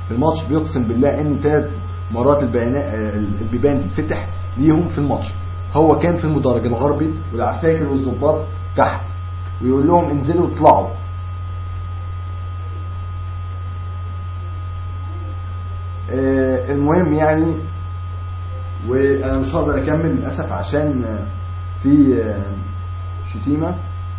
في الماتش بيقسم بالله ان ثلاث مرات البيانات البيبان تتفتح ليهم في الماتش هو كان في المدرج الغربي والعساكر والظباط تحت ويقول لهم انزلوا اطلعوا آه، المهم يعني وانا مش هقدر اكمل للاسف عشان آه، في آه، شتيمه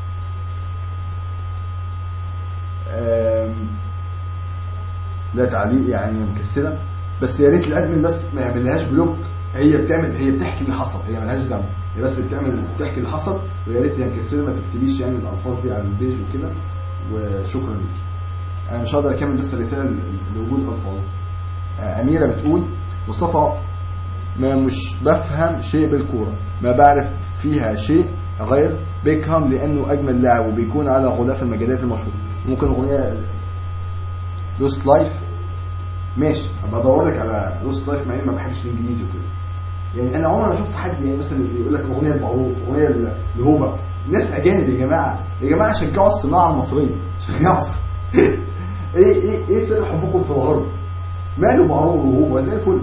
آم، لا تعليق يعني مكسره بس يا ريت الادمن بس ما يعملهاش بلوك هي بتعمل هي بتحكي اللي حصل هي ملهاش ذنب هي بس بتعمل بتحكي اللي حصل ويا ريت هي مكسره ما تكتبيش يعني الالفاظ دي على البيج وكده وشكرا ليك انا مش هقدر اكمل بس الرساله لوجود الفاظ آه، اميره بتقول مصطفى ما مش بفهم شيء بالكوره ما بعرف فيها شيء غير بيكهام لانه اجمل لاعب وبيكون على غلاف المجلات المشهوره ممكن اغنيه لوست لايف ماشي ابقى ادور لك على لوست لايف مع اني ما بحبش الانجليزي وكده يعني انا عمري ما شفت حد يعني مثلا يقول لك اغنيه المعروف اغنيه الهوبه ناس اجانب يا جماعه يا جماعه شجعوا الصناعه المصريه شجعوا ايه ايه ايه سر حبكم في الغرب ماله معروف وهوبه زي الفل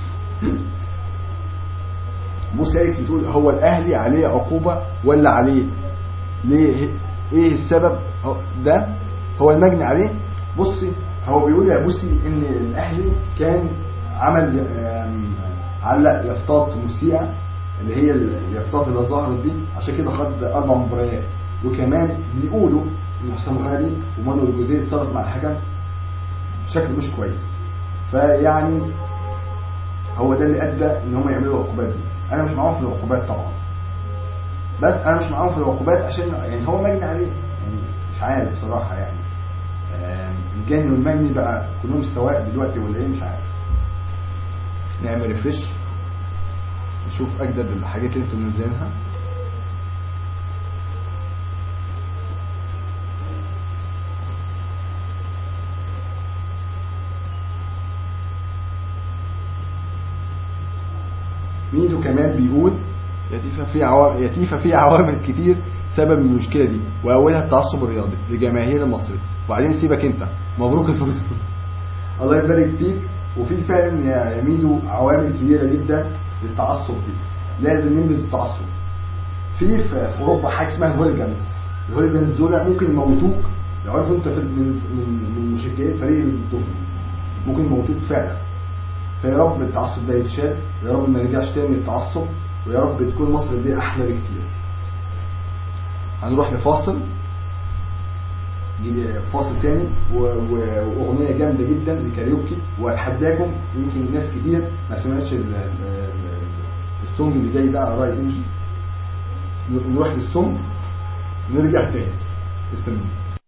موسى اكس بتقول هو الاهلي عليه عقوبه ولا عليه ليه ايه السبب هو- ده هو المجني عليه بصي هو بيقول يا بصي ان الاهلي كان عمل آم، علق يافطات مسيئه اللي هي اليافطات اللي ظهرت دي عشان كده خد اربع مباريات وكمان بيقولوا ان حسام غالي ومانويل جوزيه اتصرف مع الحكم بشكل مش كويس فيعني هو ده اللي ادى ان هم يعملوا العقوبات دي انا مش معاهم في العقوبات طبعا بس انا مش معاهم في العقوبات عشان يعني هو مجني عليه يعني مش عارف بصراحه يعني آم، الجاني والمجني بقى كلهم سواء دلوقتي ولا ايه مش عارف نعمل ريفرش نشوف اجدد الحاجات اللي انتوا منزلينها ميدو كمان بيقول يتيفا في عوامل يتيفا في عوامل كتير سبب المشكله دي واولها التعصب الرياضي لجماهير المصري وبعدين سيبك انت مبروك الفوز الله يبارك فيك وفي فعلا يا ميدو عوامل كبيره جدا للتعصب دي لازم ننبذ التعصب في في في اوروبا حاجه اسمها الهوليجانز الهوليجانز دول ممكن يموتوك لو عرفوا انت في- من من من مشجعين الفريق اللي ضدهم ممكن يموتوك فعلا فيا رب التعصب ده يتشال يا رب ما نرجعش تاني للتعصب ويا رب تكون مصر دي احلى بكتير هنروح لفاصل دي فاصل تاني و- و- واغنيه جامده جدا لكاريوكي واتحداكم يمكن ناس كتير ما سمعتش ال- ال- ال- السونج اللي جاي ده على راي انجي نروح للسونج نرجع تاني استنوا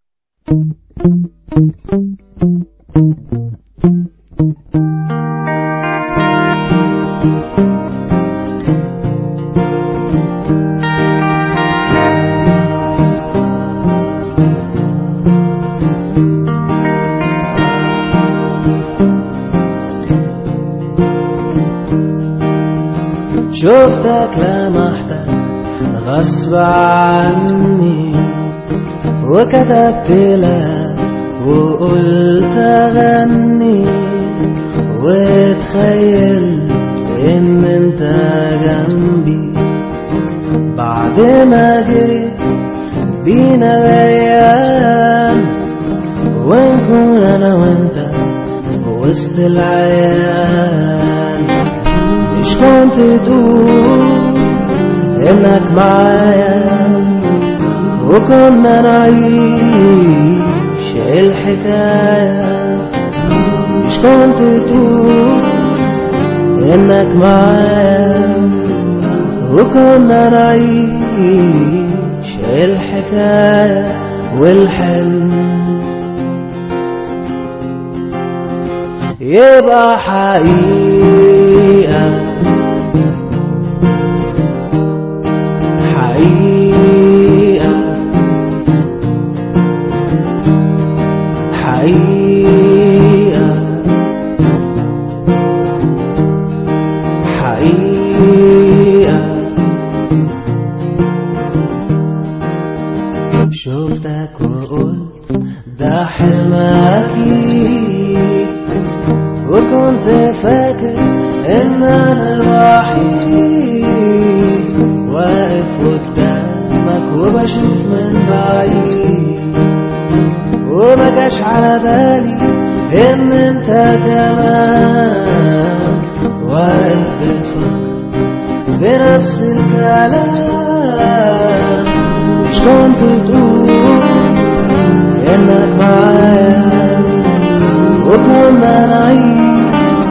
شفتك لمحتك غصب عني وكتبت لك وقلت اغني وتخيل ان انت جنبي بعد ما جريت بينا الايام ونكون انا وانت في وسط العيال مش كنت تقول انك معايا وكنا نعيش الحكاية مش كنت تقول انك معايا وكنا نعيش الحكاية والحلم يبقى حقيقة حقيقة حقيقة حقيقة شفتك وقلت ده حلم أكيد كنت فاكر ان انا الوحيد واقف قدامك وبشوف من بعيد وما جاش على بالي ان انت كمان واقف بتفكر في نفس الكلام مش كنت تقول انك معايا وكنا نعيش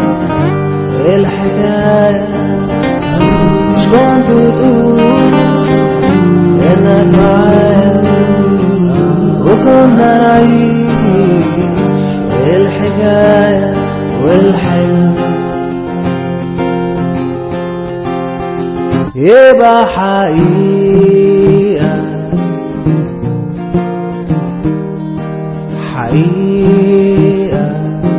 الحكاية مش كنت تقول انك معايا وكنا نعيش الحكاية والحلم يبقى حقيقة حقيقة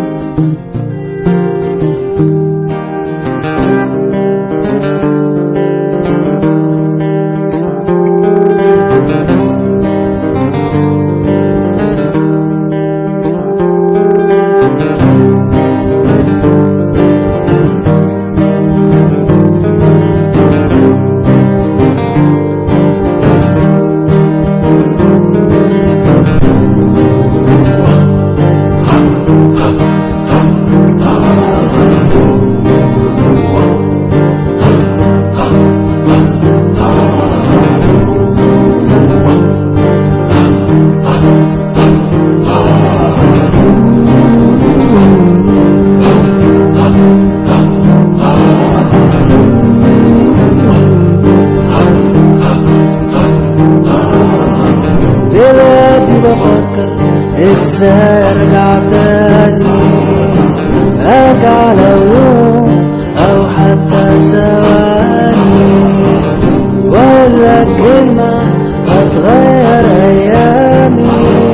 دلوقتي بفكر ازاي ارجع تاني ارجع لو يوم او حتى ثواني واقول لك كلمة هتغير ايامي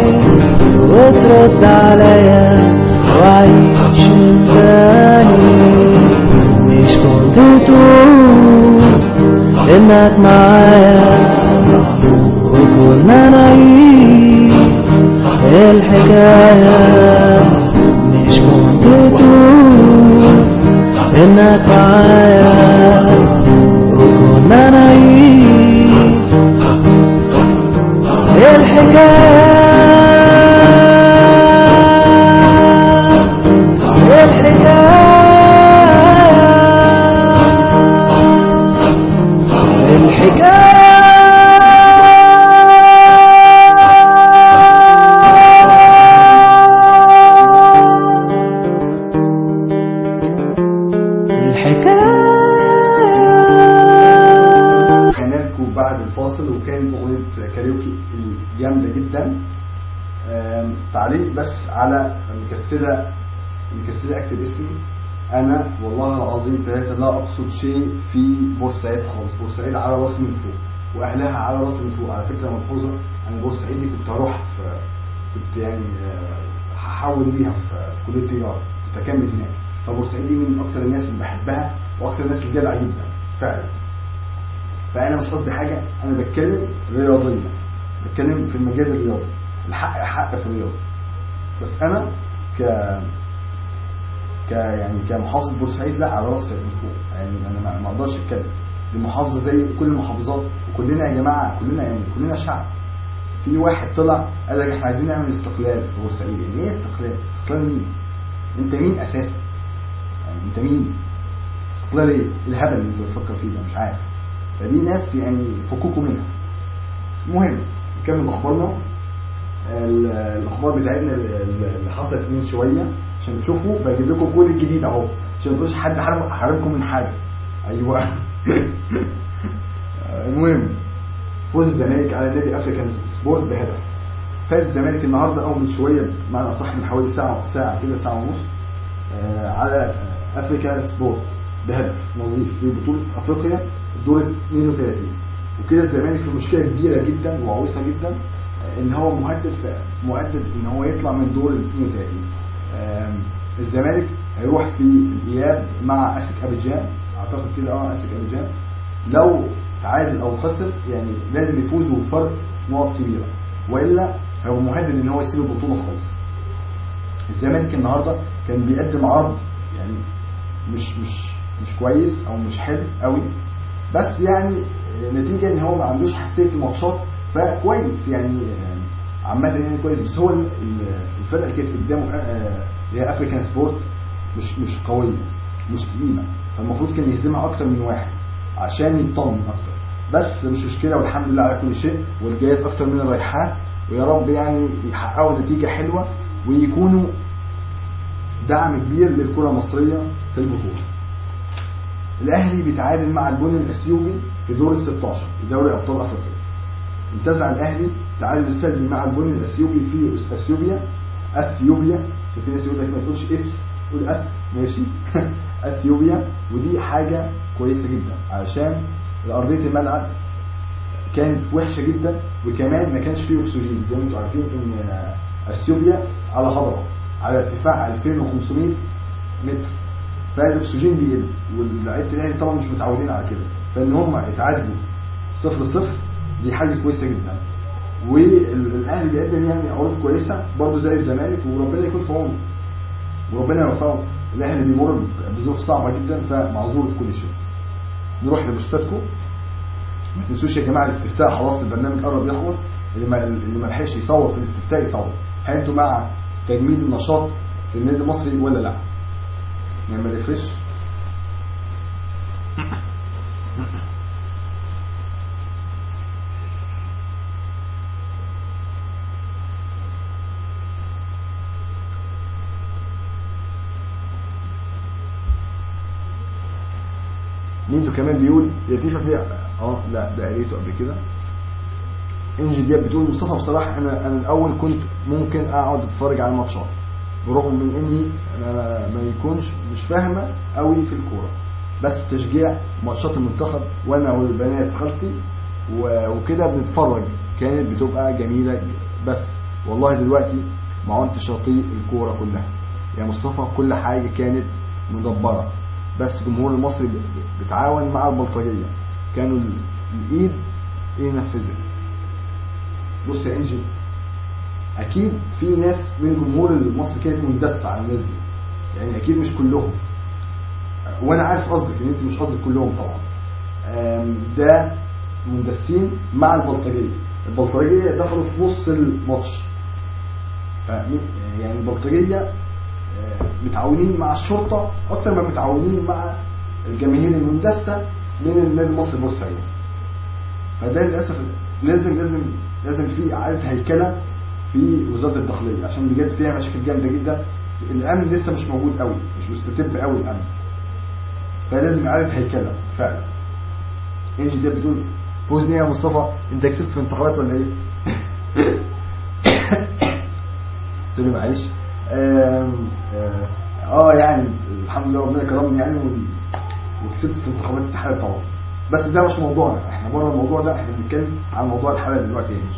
وترد عليا واعيش من تاني مش كنت تقول انك معايا وكنا نعيش الحكاية مش كنت تقول انك معايا وكنا نعيش الحكاية الحكاية الحكاية كان لكم بعد الفاصل وكانت اغنيه كاريوكي الجامده جدا آم، تعليق بس على مكسله مكسله اكتب اسمي انا والله العظيم ثلاثه لا اقصد شيء في بورسعيد خالص بورسعيد على راسي من فوق واهلها على راسي من فوق على فكره ملحوظه انا بورسعيد دي كنت هروح في كنت يعني آه، هحول ليها في في كليه تجاره كنت اكمل هناك فبورسعيد دي من اكثر الناس اللي بحبها واكثر الناس الجدعه جدا فعلا فانا مش قصدي حاجه انا بتكلم رياضيا بتكلم في المجال الرياضي الحق حق في الرياضه بس انا ك ك يعني كمحافظه بورسعيد لا على راسي من فوق يعني انا ما- ما اقدرش اتكلم دي محافظه زي كل المحافظات وكلنا يا جماعه كلنا يعني كلنا شعب في واحد طلع قال لك احنا عايزين نعمل استقلال في بورسعيد يعني ايه استقلال؟ استقلال مين؟ انت مين اساسا؟ يعني انت مين؟ استقلال ايه؟ الهبل اللي انت بتفكر فيه ده مش عارف فدي ناس يعني فكوكوا منها المهم نكمل اخبارنا ال- الاخبار بتاعتنا ال- ال- اللي حصلت من شويه عشان تشوفوا بجيب لكم كل الجديد اهو عشان ما تقولش حد حرم حرمكم من حاجه ايوه المهم فوز الزمالك على نادي افريكان سبورت بهدف فاز الزمالك النهارده او من شويه بمعنى اصح من حوالي ساعه ساعه كده ساعه ونص آه، على افريكا سبورت بهدف نظيف في بطوله افريقيا دور 32 وكده الزمالك في مشكله كبيره جدا وعويصه جدا آه، ان هو مهدد في مهدد ان هو يطلع من دور ال 32 آم، الزمالك هيروح في الاياب مع اسك ابيجان اعتقد كده اه اسك ابيجان لو تعادل او خسر يعني لازم يفوزوا بفرق نقط كبيره والا هو مهدد ان هو يسيب البطوله خالص الزمالك النهارده كان بيقدم عرض يعني مش مش مش كويس او مش حلو قوي بس يعني نتيجه ان هو ما عندوش حساسيه الماتشات فكويس يعني آه، عامه يعني كويس بس هو ال- ال- الفرقه اللي كانت قدامه آه، آه، اللي هي افريكان سبورت مش مش قويه مش تقيله فالمفروض كان يهزمها اكتر من واحد عشان يطمن اكتر بس مش مشكله والحمد لله على كل شيء والجايات اكتر من الرايحات ويا رب يعني يحققوا نتيجه حلوه ويكونوا دعم كبير للكره المصريه في البطوله الاهلي بيتعادل مع البني الاثيوبي في دور ال 16 في دوري ابطال افريقيا انتزع الاهلي تعادل السلبي مع البني الاثيوبي في اثيوبيا اثيوبيا وفي ناس يقول لك ما تقولش اس قول اث ماشي اثيوبيا ودي حاجه كويسه جدا علشان ارضيه الملعب كانت وحشه جدا وكمان ما كانش فيه اكسجين زي ما انتم عارفين ان اثيوبيا على هضبه على ارتفاع 2500 متر فالاكسجين بيقل واللعيبه الاهلي طبعا مش متعودين على كده فان هم يتعادلوا صفر صفر دي حاجه كويسه جدا والاهلي بيقدم يعني عروض كويسه برضه زي الزمالك وربنا يكون في عونه وربنا يوفقه الاهلي بيمر بظروف صعبه جدا فمعذور في كل شيء نروح لبوستاتكم ما تنسوش يا جماعه الاستفتاء خلاص البرنامج قرب يخلص اللي ما اللي ما لحقش يصور في الاستفتاء يصور هل انتوا مع تجميد النشاط في النادي المصري ولا لا؟ نعمل ريفرش ميدو كمان بيقول لطيفه في اه لا ده قريته قبل كده انجي دياب بتقول مصطفى بصراحه انا انا الاول كنت ممكن اقعد اتفرج على الماتشات برغم من اني انا ما يكونش مش فاهمه قوي في الكوره بس تشجيع ماتشات المنتخب وانا والبنات خالتي و- وكده بنتفرج كانت بتبقى جميله بس والله دلوقتي ما عدتش اطيق الكوره كلها يا مصطفى كل حاجه كانت مدبره بس الجمهور المصري ب- ب- بيتعاون مع البلطجيه كانوا ال- الايد ايه نفذت بص يا انجي اكيد في ناس من جمهور مصر كانت مندسه على الناس دي يعني اكيد مش كلهم وانا عارف قصدك ان انت مش قصدك كلهم طبعا آم، ده مندسين مع البلطجيه البلطجيه دخلوا في نص الماتش فاهمين؟ يعني البلطجيه آه، متعاونين مع الشرطه اكتر ما متعاونين مع الجماهير المندسه من النادي المصري بورسعيد فده للاسف لازم لازم لازم في اعاده هيكله في وزاره الداخليه عشان بجد فيها مشاكل جامده جدا الامن لسه مش موجود قوي مش مستتب قوي الامن فلازم اعاده هيكله فعلا انجي دي بتقول فوزني يا مصطفى انت كسبت في انتخابات ولا ايه؟ سوري معلش آم، اه آه، يعني الحمد لله ربنا كرمني يعني وال- وكسبت في انتخابات الاتحاد طبعا بس ده مش موضوعنا احنا بره الموضوع ده احنا بنتكلم عن موضوع الحلقه دلوقتي يعني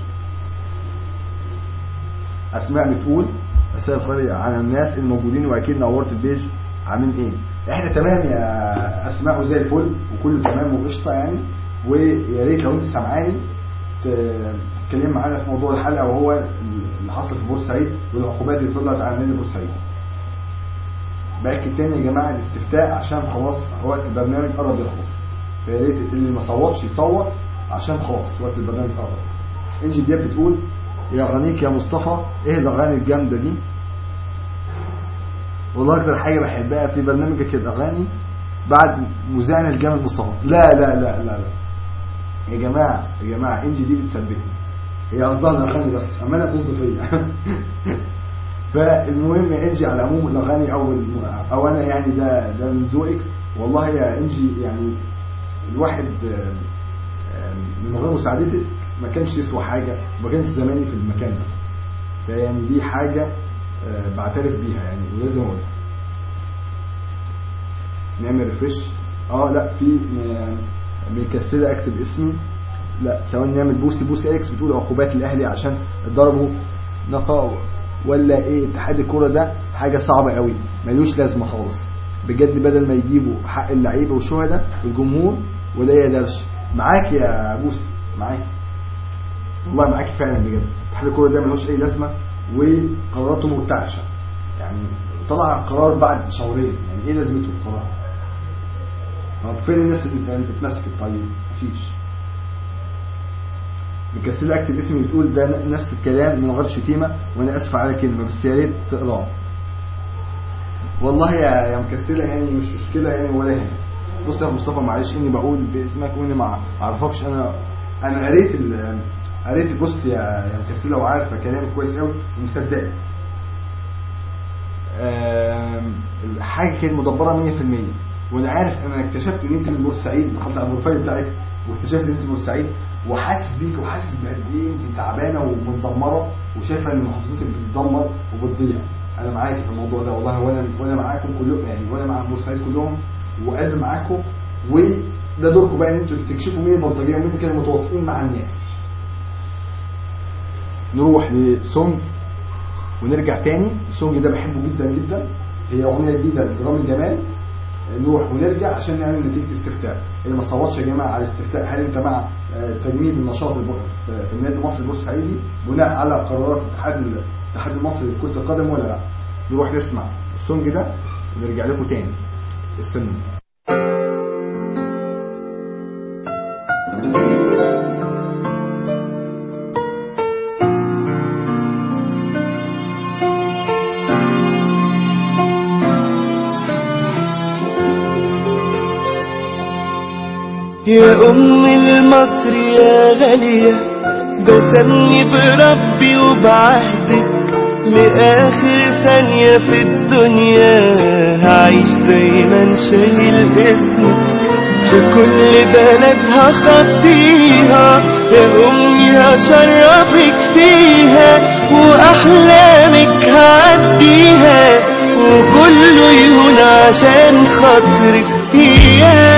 اسماء بتقول مساء الخير على الناس الموجودين واكيد نورت البيج عاملين ايه احنا تمام يا اسماء وزي الفل وكله تمام وقشطه يعني ويا ريت لو انت سامعاني ت- تتكلم معانا في موضوع الحلقه وهو اللي حصل في بورسعيد والعقوبات اللي طلعت على نادي بورسعيد باكد تاني يا جماعه الاستفتاء عشان خلاص وقت البرنامج قرب يخلص فيا ريت اللي ما صوتش يصوت عشان خلاص وقت البرنامج قرب انجي دياب بتقول يا غنيك يا مصطفى ايه الاغاني الجامده دي والله اكتر حاجه بحبها في برنامجك الاغاني بعد مذيعنا الجامد مصطفى لا لا لا لا لا يا جماعه يا جماعه انجي دي بتثبتني هي قصدها الاغاني بس اما انا طز فيا فالمهم يا انجي على العموم الاغاني او الم- او انا يعني ده ده من ذوقك والله يا انجي يعني الواحد آه، آه، من غير مساعدتك ما كانش يسوى حاجه ما كانش زماني في المكان ده فيعني دي حاجه آه، بعترف بيها يعني ولازم اقولها نعمل ريفرش اه لا في م- مكسله اكتب اسمي لا ثواني نعمل بوسي بوسي اكس بتقول عقوبات الاهلي عشان ضربوا نقاء ولا ايه اتحاد الكوره ده حاجه صعبه قوي ملوش لازمه خالص بجد بدل ما يجيبوا حق اللعيبه والشهداء والجمهور ولا يقدرش معاك يا بوسي معاك والله معاك فعلا بجد اتحاد الكوره ده ملوش اي لازمه وقراراته مرتعشه يعني طلع قرار بعد شهرين يعني ايه لازمته القرار طب فين الناس اللي اللي اتمسكت طيب مفيش مكسل اكتب اسمي بتقول ده نفس الكلام من غير شتيمه وانا اسف على كلمه بس يا ريت تقراه والله يا يا مكسله يعني مش مشكله يعني ولا يهمك بص يا مصطفى معلش اني بقول باسمك واني ما اعرفكش انا انا قريت ال- قريت البوست يا يا مكسله وعارفه كلامك كويس قوي ومصدقك آم، الحاجه كانت مدبره 100% وانا عارف انا اكتشفت ان انت من بورسعيد دخلت على البروفايل بتاعك واكتشفت ان انت من بورسعيد وحاسس بيك وحاسس بقد ايه انت تعبانه ومتدمره وشايفه ان محافظتك بتتدمر وبتضيع انا معاكي في الموضوع ده والله وانا وانا معاكم كلكم يعني وانا مع بورسعيد كلهم وقلب معاكم وده دوركم بقى ان انتوا تكشفوا مين البلطجيه ومين كانوا متواطئين مع الناس نروح لسونج ونرجع تاني السونج ده بحبه جدا جدا هي اغنيه جديده لجرام الجمال نروح ونرجع عشان نعمل نتيجه استفتاء اللي ما صوتش يا جماعه على الاستفتاء هل انت مع آه، تجميد النشاط الب- في في النادي المصري البورسعيدي بناء على قرارات الاتحاد الاتحاد المصري لكره القدم ولا لا نروح نسمع السونج ده ونرجع لكم تاني استنوا يا أم المصر يا غالية بسمي بربي وبعهدك لآخر ثانية في الدنيا هعيش دايما شايل اسمك في كل بلد هخطيها يا أمي هشرفك فيها وأحلامك هعديها وكله يهون عشان خاطرك يا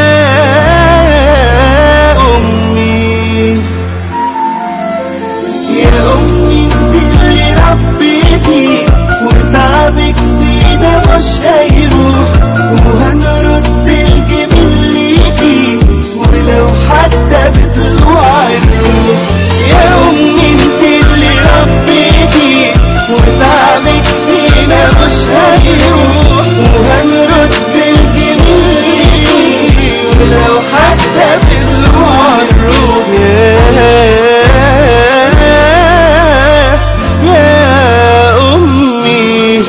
أمي يا أمي انت اللي ربيتي وتعبك فينا مش هيروح وهنرد الجميل ليكي ولو حتى بطلوع الروح يا أمي انت اللي ربيتي وتعبك فينا مش هيروح وهنرد الجميل ليكي ولو حتى بطلوع الروح يا يا أمي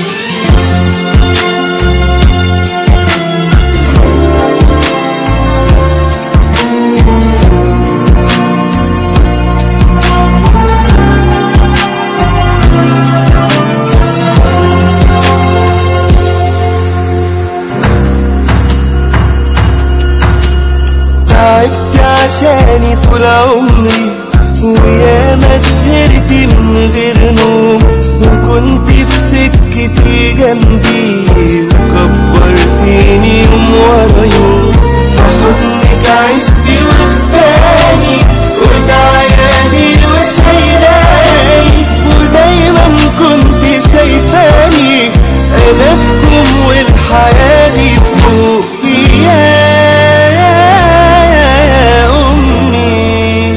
تعبت عشاني طول عمري ويا ما سهرت من غير نوم وكنت في سكتي جنبي وكبرتيني يوم ورا يوم في حضنك عشت واختاني وتعياني وشايلاني ودايما كنت شايفاني انا فيكم والحياة دي فوق يا أمي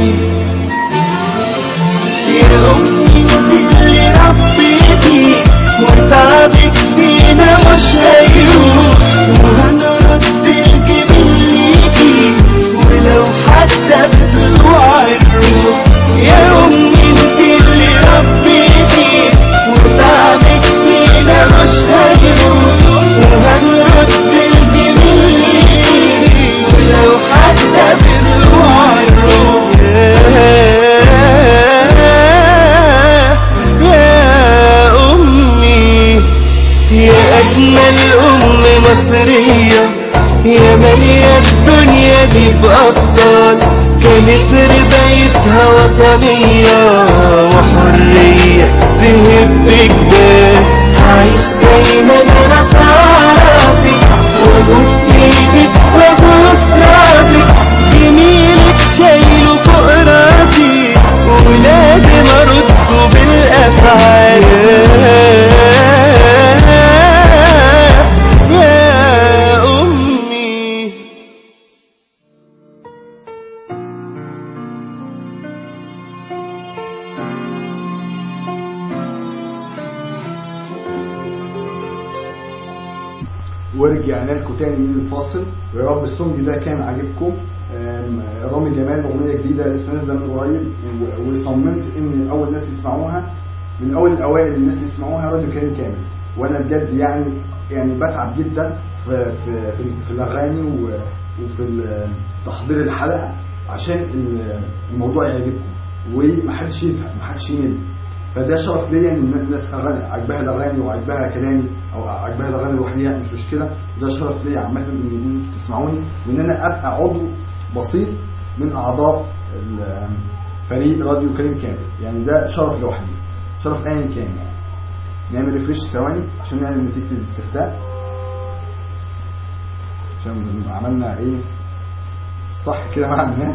يا أمي انت اللي ربيتي وتعبك فينا مش هيروح وهنرد الجميل ليكي ولو حتى بطلوع الروح يا أمي انت اللي ربيتي وتعبك فينا مش هيروح وهنرد الجميل ليكي ولو حتى بطلوع الروح يا أمي يا أجمل أم مصرية يا مالية الدنيا دي بأبطال كانت ربايتها وطنية وحرية تهب جبال هعيش دايما رفع راسي وابوس ايدك وابوس راسك جميلك شايله فوق راسي ولازم ارده بالافعال يا امي ورجعنا لكم تاني من الفاصل ويا رب السونج ده كان عاجبكم آم، رامي جمال اغنيه جديده لسه نازله من قريب و- وصممت ان اول ناس يسمعوها من اول الاوائل الناس اللي يسمعوها راديو كريم كامل وانا بجد يعني يعني بتعب جدا في في في, في الاغاني و- وفي ال- تحضير الحلقه عشان ال- الموضوع يعجبكم ومحدش يزهق محدش يمل فده شرف ليا ان الناس اغاني عجبها الاغاني وعجبها كلامي او عجبها الاغاني لوحديها مش مشكله ده شرف ليا عامه ان انتوا تسمعوني وان انا ابقى عضو بسيط من اعضاء ال- فريق راديو كريم كامل يعني ده شرف لوحدي شرف ايا كان يعني نعمل ريفريش ثواني عشان نعمل نتيجه الاستفتاء عشان عملنا ايه صح كده مع الناس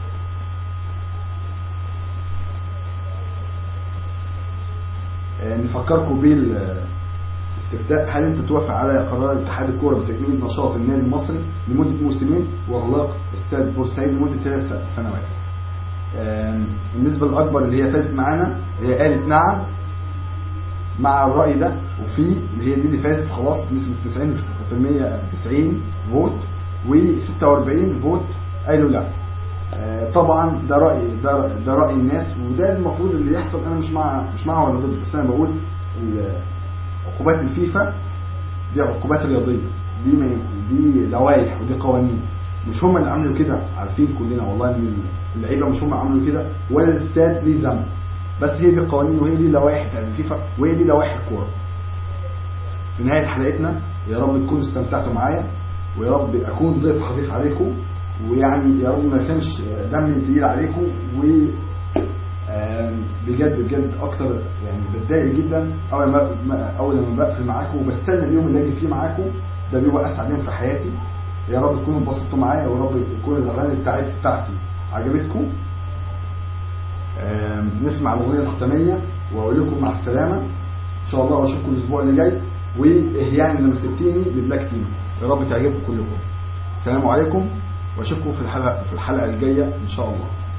آه، نفكركم بالاستفتاء هل انت توافق على قرار اتحاد الكوره بتكميل نشاط النادي المصري لمده موسمين واغلاق استاد بورسعيد لمده ثلاث سنوات آم، النسبه الاكبر اللي هي فازت معانا هي قالت نعم مع الراي ده وفي اللي هي دي اللي فازت خلاص بنسبه 90% 90 فوت و46 فوت قالوا لا آه، طبعا ده راي ده ده راي الناس وده المفروض اللي يحصل انا مش مع مش مع ولا ضد بس انا بقول ال- عقوبات الفيفا دي عقوبات رياضيه دي ما دي لوائح ودي قوانين مش هم اللي عملوا كده عارفين كلنا والله ان اللعيبه مش هم عملوا كده ولا الاستاد ليه ذنب بس هي دي قوانين وهي دي لوائح بتاعت الفيفا وهي دي لوائح الكوره في نهايه حلقتنا يا رب تكونوا استمتعتوا معايا ويا رب اكون ضيف خفيف عليكم ويعني يا رب ما كانش دمي تقيل عليكم و آم، بجد بجد اكتر يعني بتضايق جدا اول ما ما- اول لما بقفل معاكم وبستنى اليوم اللي اجي فيه معاكم ده بيبقى اسعد يوم في حياتي يا رب تكونوا اتبسطتوا معايا ويا رب تكون الاغاني بتاعتي بتاعتي عجبتكم آم، نسمع الاغنيه الختاميه واقول لكم مع السلامه ان شاء الله واشوفكم الاسبوع اللي جاي واهياء لما سبتيني لبلاك تيم يا رب تعجبكم كلكم السلام عليكم واشوفكم في الحلقه في الحلقه الجايه ان شاء الله